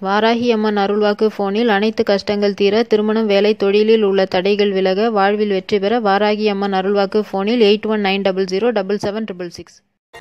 வாராகி அம்மன் அருள்வாக்கு போனில் அனைத்து கஷ்டங்கள் தீர திருமணம் வேலை தொழிலில் உள்ள தடைகள் விலக வாழ்வில் வெற்றி பெற வாராகி அம்மன் அருள்வாக்கு போனில் eight one nine double zero double seven triple six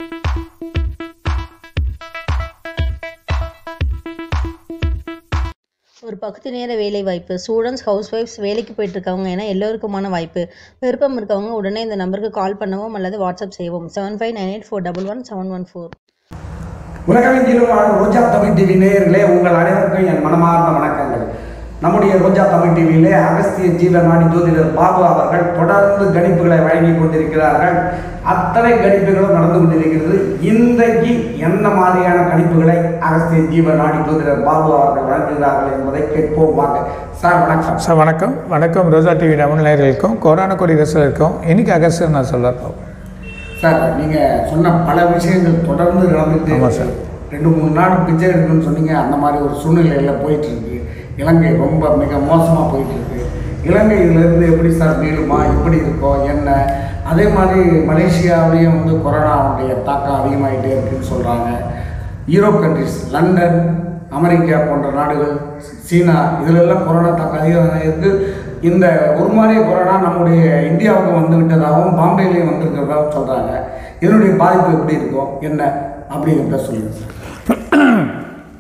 ஒரு பகுதி நேர வேலை வாய்ப்பு ஸ்டூடெண்ட்ஸ் ஹவுஸ் ஒய்ஃப்ஸ் வேலைக்கு போயிட்டு இருக்கவங்க என எல்லோருக்குமான வாய்ப்பு விருப்பம் இருக்கவங்க உடனே இந்த நம்பருக்கு கால் பண்ணவும் அல்லது வாட்ஸ்அப் செய்யவும் seven five nine eight four double one seven one four உலகமெங்கிலும் வாழும் ரோஜா தமிழ் டிவி நேயர்களே உங்கள் அனைவருக்கும் என் மனமார்ந்த வணக்கங்கள் நம்முடைய ரோஜா தமிழ் டிவியிலே அகஸ்திய ஜீவநாடி ஜோதிடர் பாபு அவர்கள் தொடர்ந்து கணிப்புகளை வழங்கி கொண்டிருக்கிறார்கள் அத்தனை கணிப்புகளும் நடந்து கொண்டிருக்கிறது இன்றைக்கு என்ன மாதிரியான கணிப்புகளை அகஸ்திய ஜீவநாடி ஜோதிடர் பாபு அவர்கள் வழங்குகிறார்கள் என்பதை கேட்போம் வாங்க சார் வணக்கம் சார் வணக்கம் வணக்கம் ரோஜா டிவி தமிழ் நேயர்களுக்கும் கொரோனா கொடி ரசிகர்களுக்கும் இன்னைக்கு அகஸ்டர் நான் சொல்ல போகிறேன் சார் நீங்கள் சொன்ன பல விஷயங்கள் தொடர்ந்து நடந்துட்டு ஆமாம் சார். ரெண்டு மூணு நாள் பிச்சை எடுக்கணும்னு சொன்னீங்க அந்த மாதிரி ஒரு சூழ்நிலையில் போயிட்டு இருக்கு இலங்கை ரொம்ப மிக மோசமாக போயிட்டு இருக்கு இலங்கை இதிலிருந்து எப்படி சார் மீளுமா எப்படி இருக்கோம் என்ன அதே மாதிரி மலேசியாவிலையும் வந்து கொரோனாவுடைய தாக்கம் அதிகமாகிட்டே இருக்குன்னு சொல்கிறாங்க யூரோப் கண்ட்ரிஸ் லண்டன் அமெரிக்கா போன்ற நாடுகள் சீனா இதிலெல்லாம் கொரோனா தாக்கம் அதிகமாக இருக்குது இந்த உருமாறிய கொரோனா நம்முடைய இந்தியாவுக்கு வந்து விட்டதாகவும் பாம்பேலையும் வந்திருக்கிறதாகவும் சொல்கிறாங்க இதனுடைய பாதிப்பு எப்படி இருக்கும் என்ன அப்படிங்கிறத சொல்லுங்கள் சார்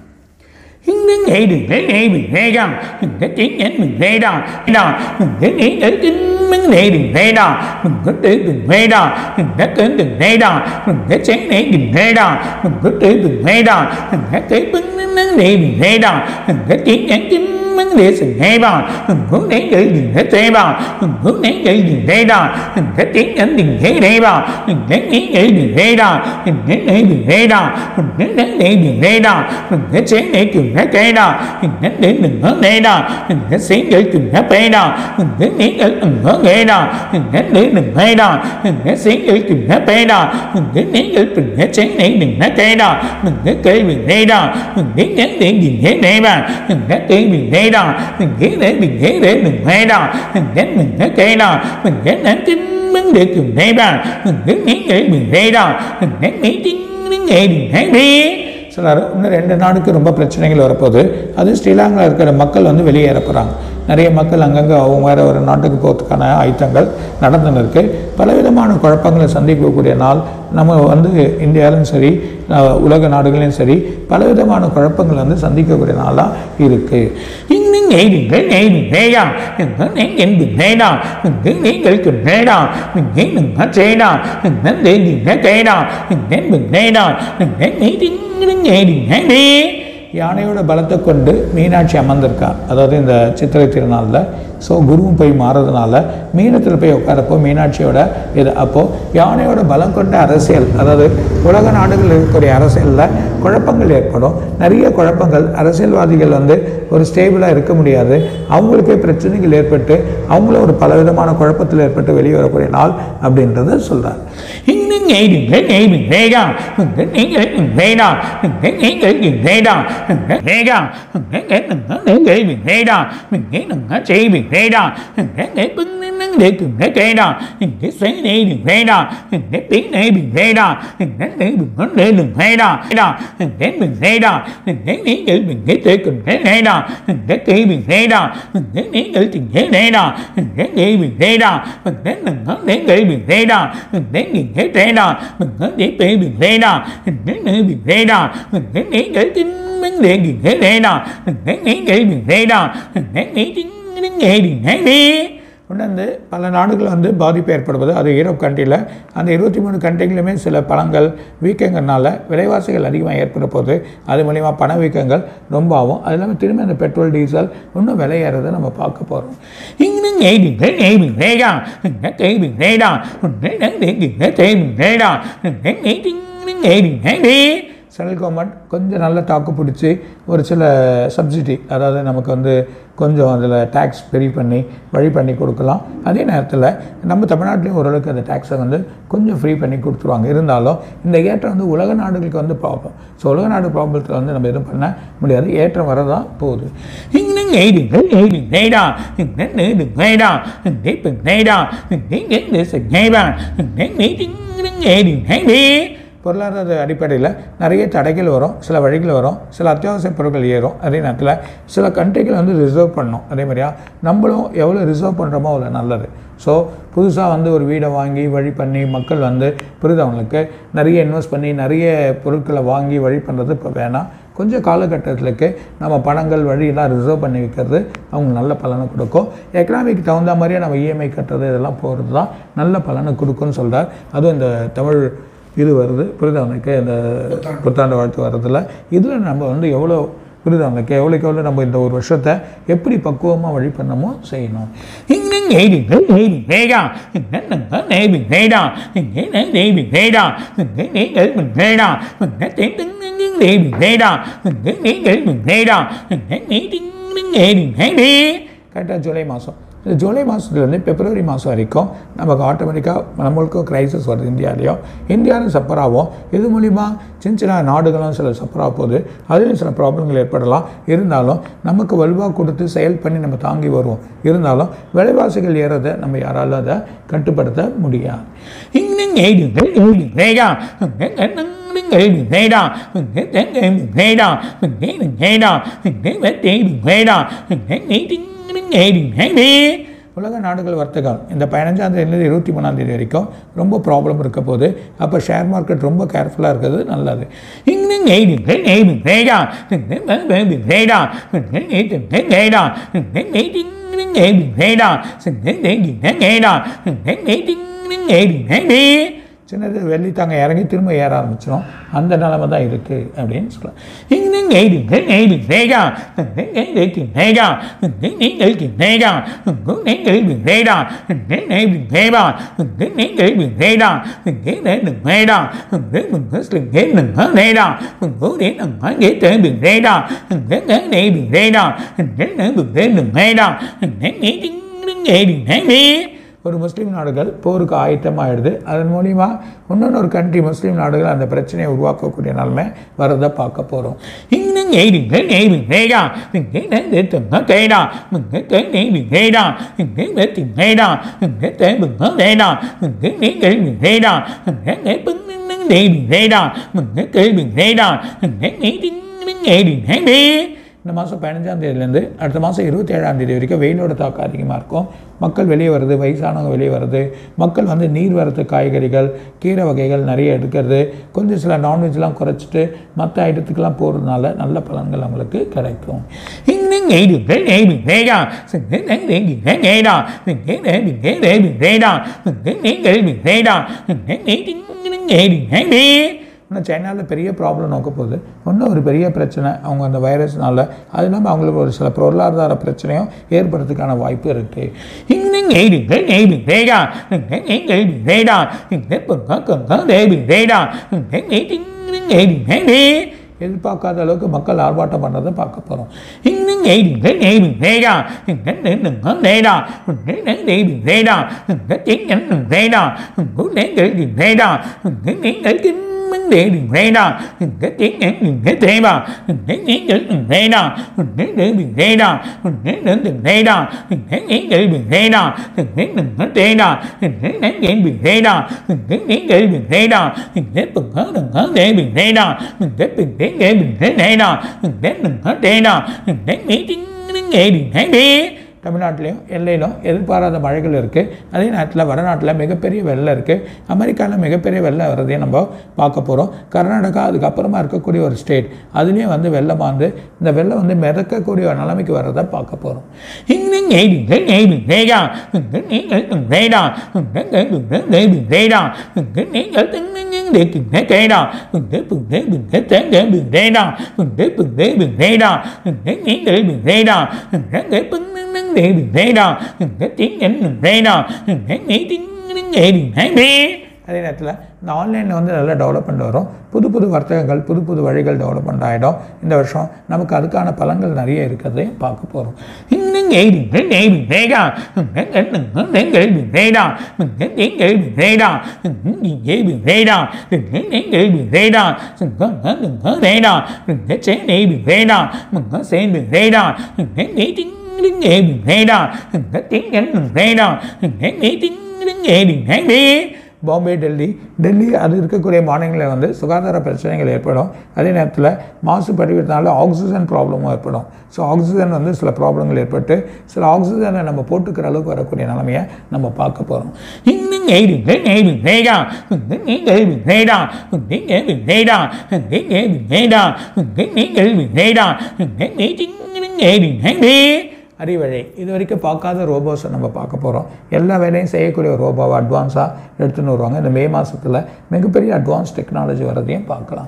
இந்த நேடு நேடு வேகம் இந்த திங்கன் வேடா வேடா இந்த நேடு mình để đừng về đó mình có tới đừng về đó mình đã tới đừng về đó mình đã sáng để đừng về đó mình có tới đừng về đó mình đã tới bưng nắng để đừng về đó mình đã tiếng nhắn tin mình để sự nghe vào mình muốn đến để đừng để tê vào mình muốn đến để đừng về đó mình đã tiếng nhắn đừng thế để vào mình đến đến để đừng về đó mình đến để đừng về đó mình đến đến để đừng về đó mình đã sáng để trường nó tê đó mình đến để đừng hướng đây đó mình đã sáng để trường nó tê đó mình đến đến để đừng hướng nghe đó mình đến để đừng nghe đó mình đã sáng để trường nó tê đó mình đến đến để trường nó sáng để đừng nó tê đó mình đã kê mình đây đó mình đến đến để đừng thế đây mà mình đã kê mình đây đó mình ghé để mình ghé để đừng nghe đó mình đến mình đã kê đó mình đến đến chính vấn đề trường đây mà mình đến đến để mình đây đó mình đến đến chính vấn đề đừng nghe đi சிலர் இன்னும் ரெண்டு நாடுக்கு ரொம்ப பிரச்சனைகள் வரப்போகுது அது ஸ்ரீலங்காவில் இருக்கிற மக்கள் வந்து வெளியேற போகிறாங்க நிறைய மக்கள் அங்கங்கே அவங்க வேறு ஒரு நாட்டுக்கு போகிறதுக்கான ஆயத்தங்கள் நடந்துன்னு இருக்கு பலவிதமான குழப்பங்களை சந்திக்கக்கூடிய நாள் நம்ம வந்து இந்தியாவிலும் சரி அஹ், உலக நாடுகளையும் சரி பலவிதமான குழப்பங்கள் வந்து சந்திக்கக்கூடிய நாளாக இருக்குது இன்னும் நேடுங்கள் நேடு வேடா நீங்கள் நீங்கள் வேடா நீங்கள் நீங்கள் வேடா நீங்கள் நீங்கள் செய்டா நீங்கள் நீங்கள் கேடா நீங்கள் வேடா நீங்கள் நீங்கள் நேடு நேடு யானையோட பலத்தை கொண்டு மீனாட்சி அமர்ந்திருக்கார் அதாவது இந்த சித்திரை திருநாளில் ஸோ குருவும் போய் மாறதுனால மீனத்தில் போய் உட்காரப்போ மீனாட்சியோட இது அப்போது யானையோட பலம் கொண்ட அரசியல் அதாவது உலக நாடுகளில் இருக்கக்கூடிய அரசியலில் குழப்பங்கள் ஏற்படும் நிறைய குழப்பங்கள் அரசியல்வாதிகள் வந்து ஒரு ஸ்டேபிளாக இருக்க முடியாது அவங்களுக்கே பிரச்சனைகள் ஏற்பட்டு அவங்கள ஒரு பலவிதமான குழப்பத்தில் ஏற்பட்டு வெளியே வரக்கூடிய நாள் அப்படின்றத சொல்கிறார் இன்னும் நேடுங்கள் நேடு வேகா நீங்கள் வேடா நீங்கள் வேடா வேகா நீங்கள் வேடா நீங்கள் செய்வி வேடா நீங்கள் பின்னும் கேட்கும் கேடா நீங்கள் செய்தி வேடா நீங்கள் பின்னேபி வேடா நீங்கள் நேபும் கொண்டேடும் வேடா வேடா நீங்கள் வேடா நீங்கள் நீங்கள் நீங்கள் கேட்கும் வேடா நீங்கள் கேள்வி வேடா நீங்கள் நீங்கள் திங்க வேடா நீங்கள் கேள்வி வேடா நீங்கள் நீங்கள் கேள்வி வேடா நீங்கள் நீங்கள் வேடா நீங்கள் பேபி வேடா நீங்கள் நேபி வேடா நீங்கள் நீங்கள் தின்மன் வேகி வேடா நீங்கள் நீங்கள் வேடா நீங்கள் நீங்கள் உணர்ந்து பல நாடுகள் வந்து பாதிப்பு ஏற்படுவது அது யூரோப் கண்ட்ரியில் அந்த இருபத்தி மூணு கண்ட்ரிகளுமே சில பழங்கள் வீக்கங்கள்னால விலைவாசிகள் அதிகமாக ஏற்பட போகுது அது மூலிமா பணவீக்கங்கள் ரொம்ப ஆகும் அது இல்லாமல் திரும்பி அந்த பெட்ரோல் டீசல் இன்னும் விலை ஏறதை நம்ம பார்க்க போகிறோம் இன்னும் நேடுங்கள் நேடு வேடா கேள்வி வேடா தேவி வேடா நேடு நேடு சென்ட்ரல் கவர்மெண்ட் கொஞ்சம் நல்ல தாக்கு பிடிச்சி ஒரு சில சப்சிடி அதாவது நமக்கு வந்து கொஞ்சம் அதில் டேக்ஸ் பெரி பண்ணி வழி பண்ணி கொடுக்கலாம் அதே நேரத்தில் நம்ம தமிழ்நாட்டிலையும் ஓரளவுக்கு அந்த டேக்ஸை வந்து கொஞ்சம் ஃப்ரீ பண்ணி கொடுத்துருவாங்க இருந்தாலும் இந்த ஏற்றம் வந்து உலக நாடுகளுக்கு வந்து ப்ராப்ளம் ஸோ உலக நாடு ப்ராப்ளத்தில் வந்து நம்ம எதுவும் பண்ண முடியாது ஏற்றம் வரதான் போகுது இன்னும் நேடுங்கள் நேடு நேடா இன்னும் நேடு நேடா நேப்பு நேடா நீங்கள் நேடா நேடு நேடு பொருளாதார அடிப்படையில் நிறைய தடைகள் வரும் சில வழிகள் வரும் சில அத்தியாவசிய பொருட்கள் ஏறும் அதே நேரத்தில் சில கண்ட்ரிகள் வந்து ரிசர்வ் பண்ணணும் அதே மாதிரியா நம்மளும் எவ்வளோ ரிசர்வ் பண்ணுறோமோ அவ்வளோ நல்லது ஸோ புதுசாக வந்து ஒரு வீடை வாங்கி வழி பண்ணி மக்கள் வந்து புரிதவங்களுக்கு நிறைய இன்வெஸ்ட் பண்ணி நிறைய பொருட்களை வாங்கி வழி பண்ணுறது இப்போ வேணாம் கொஞ்சம் காலகட்டத்திலுக்கு நம்ம பணங்கள் வழியெல்லாம் ரிசர்வ் பண்ணி வைக்கிறது அவங்க நல்ல பலனை கொடுக்கும் எக்கனாமிக்கு தகுந்த மாதிரியே நம்ம இஎம்ஐ கட்டுறது இதெல்லாம் போகிறது தான் நல்ல பலனை கொடுக்கும்னு சொல்கிறார் அதுவும் இந்த தமிழ் இது வருது புரிதவனுக்கு இந்த புத்தாண்டு வாழ்த்து வர்றதில்ல இதில் நம்ம வந்து எவ்வளோ புரிதவனுக்கு எவ்வளோக்கு எவ்வளோ நம்ம இந்த ஒரு வருஷத்தை எப்படி பக்குவமாக வழி பண்ணமோ செய்யணும் கரெக்டாக ஜூலை மாதம் இந்த ஜூலை மாதத்துலேருந்து பிப்ரவரி மாதம் வரைக்கும் நமக்கு ஆட்டோமேட்டிக்காக நம்மளுக்கும் கிரைசிஸ் வருது இந்தியாலேயும் இந்தியாவிலும் சஃபர் ஆகும் இது மூலிமா சின்ன சின்ன நாடுகளும் சில சஃபர் ஆக போகுது அதுலேயும் சில ப்ராப்ளங்கள் ஏற்படலாம் இருந்தாலும் நமக்கு வலுவாக கொடுத்து செயல் பண்ணி நம்ம தாங்கி வருவோம் இருந்தாலும் விலைவாசிகள் ஏறதை நம்ம யாராலும் அதை கட்டுப்படுத்த முடியாது உலக நாடுகள் வர்த்தகம் இந்த பதினஞ்சாம் தேதியிலேருந்து இருபத்தி மூணாம் தேதி வரைக்கும் ரொம்ப ப்ராப்ளம் இருக்க போது அப்போ ஷேர் மார்க்கெட் ரொம்ப கேர்ஃபுல்லாக இருக்கிறது நல்லது சின்னது வெள்ளித்தாங்க இறங்கி திரும்ப ஏற ஆரம்பிச்சிடும் அந்த நிலைமை தான் இருக்குது அப்படின்னு சொல்லலாம் ஒரு முஸ்லீம் நாடுகள் போருக்கு ஆயத்தமாகிடுது அதன் மூலிமா இன்னொன்று ஒரு கண்ட்ரி முஸ்லீம் நாடுகள் அந்த பிரச்சனையை உருவாக்கக்கூடிய நிலைமை வரதை பார்க்க போகிறோம் இந்த மாதம் பதினஞ்சாம் தேதியிலேருந்து அடுத்த மாதம் இருபத்தி ஏழாம் தேதி வரைக்கும் வெயிலோட தாக்கம் அதிகமாக இருக்கும் மக்கள் வெளியே வருது வயசானவங்க வெளியே வருது மக்கள் வந்து நீர் வரத்து காய்கறிகள் கீரை வகைகள் நிறைய எடுக்கிறது கொஞ்சம் சில நான்வெஜ்லாம் குறைச்சிட்டு மற்ற ஐட்டத்துக்கெல்லாம் போகிறதுனால நல்ல பலன்கள் அவங்களுக்கு கிடைக்கும் இன்னும் சைனாவில் பெரிய ப்ராப்ளம் நோக்க போகுது இன்னும் ஒரு பெரிய பிரச்சனை அவங்க அந்த வைரஸ்னால அது இல்லாமல் அவங்களுக்கு ஒரு சில பொருளாதார பிரச்சனையும் ஏற்படுறதுக்கான வாய்ப்பு இருக்குது எதிர்பார்க்காத அளவுக்கு மக்கள் ஆர்ப்பாட்டம் பண்ணுறதை பார்க்க போகிறோம் தமிழ்நாட்டிலையும் எல்லையிலும் எதிர்பாராத மழைகள் இருக்குது அதே நேரத்தில் வடநாட்டில் மிகப்பெரிய வெள்ளம் இருக்குது அமெரிக்காவில் மிகப்பெரிய வெள்ளம் வர்றதையும் நம்ம பார்க்க போகிறோம் கர்நாடகா அதுக்கப்புறமா இருக்கக்கூடிய ஒரு ஸ்டேட் அதுலேயும் வந்து வெள்ளம் வந்து இந்த வெள்ளம் வந்து மிதக்கக்கூடிய ஒரு நிலைமைக்கு வர்றதை பார்க்க போகிறோம் அதே நேரத்தில் இந்த ஆன்லைனில் வந்து நல்லா டெவலப்மெண்ட் வரும் புது புது வர்த்தகங்கள் புது புது வழிகள் டெவலப்மெண்ட் ஆகிடும் இந்த வருஷம் நமக்கு அதுக்கான பலன்கள் நிறைய இருக்கிறதையும் பார்க்க போகிறோம் பாம்பே டெல்லி டெல்லி அது இருக்கக்கூடிய மாநிலங்களில் வந்து சுகாதார பிரச்சனைகள் ஏற்படும் அதே நேரத்தில் மாசு படிவத்தினால ஆக்சிஜன் ப்ராப்ளமும் ஏற்படும் ஸோ ஆக்சிஜன் வந்து சில ப்ராப்ளங்கள் ஏற்பட்டு சில ஆக்சிஜனை நம்ம போட்டுக்கிற அளவுக்கு வரக்கூடிய நிலைமையை நம்ம பார்க்க போகிறோம் அறிவழை இது வரைக்கும் பார்க்காத ரோபோஸை நம்ம பார்க்க போகிறோம் எல்லா வேலையும் செய்யக்கூடிய ஒரு ரோபோவை அட்வான்ஸாக எடுத்துன்னு வருவாங்க இந்த மே மாதத்தில் மிகப்பெரிய அட்வான்ஸ் டெக்னாலஜி வரதையும் பார்க்கலாம்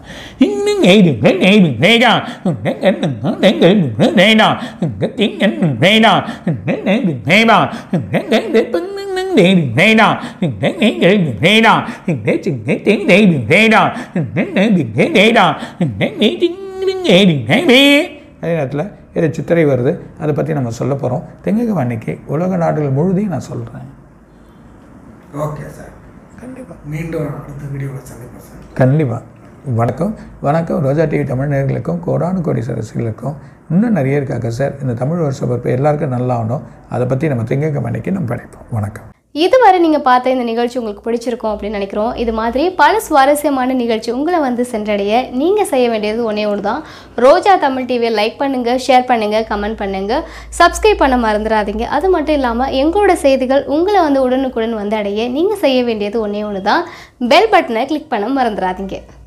அதே நேரத்தில் இது சித்திரை வருது அதை பற்றி நம்ம சொல்ல போகிறோம் தெங்ககம் அன்னைக்கு உலக நாடுகள் முழுதையும் நான் சொல்கிறேன் ஓகே சார் கண்டிப்பாக மீண்டும் அடுத்த வீடியோவில் சந்திப்போம் சார் கண்டிப்பாக வணக்கம் வணக்கம் ரோஜா டிவி தமிழ் நேயர்களுக்கும் கோடானு கோடி ரசிகர்களுக்கும் இன்னும் நிறைய இருக்காங்க சார் இந்த தமிழ் வருஷ பிறப்பு எல்லாருக்கும் நல்லா ஆகணும் அதை பற்றி நம்ம திங்கக்கம் அன்னைக்கு நம்ம படைப்போம் வணக்கம் இதுவரை நீங்கள் பார்த்த இந்த நிகழ்ச்சி உங்களுக்கு பிடிச்சிருக்கும் அப்படின்னு நினைக்கிறோம் இது மாதிரி பல சுவாரஸ்யமான நிகழ்ச்சி உங்களை வந்து சென்றடைய நீங்கள் செய்ய வேண்டியது ஒன்றே ஒன்று தான் ரோஜா தமிழ் டிவியை லைக் பண்ணுங்கள் ஷேர் பண்ணுங்கள் கமெண்ட் பண்ணுங்கள் சப்ஸ்கிரைப் பண்ண மறந்துடாதீங்க அது மட்டும் இல்லாமல் எங்களோட செய்திகள் உங்களை வந்து உடனுக்குடன் வந்து அடைய நீங்கள் செய்ய வேண்டியது ஒன்றே ஒன்று தான் பெல் பட்டனை கிளிக் பண்ண மறந்துடாதீங்க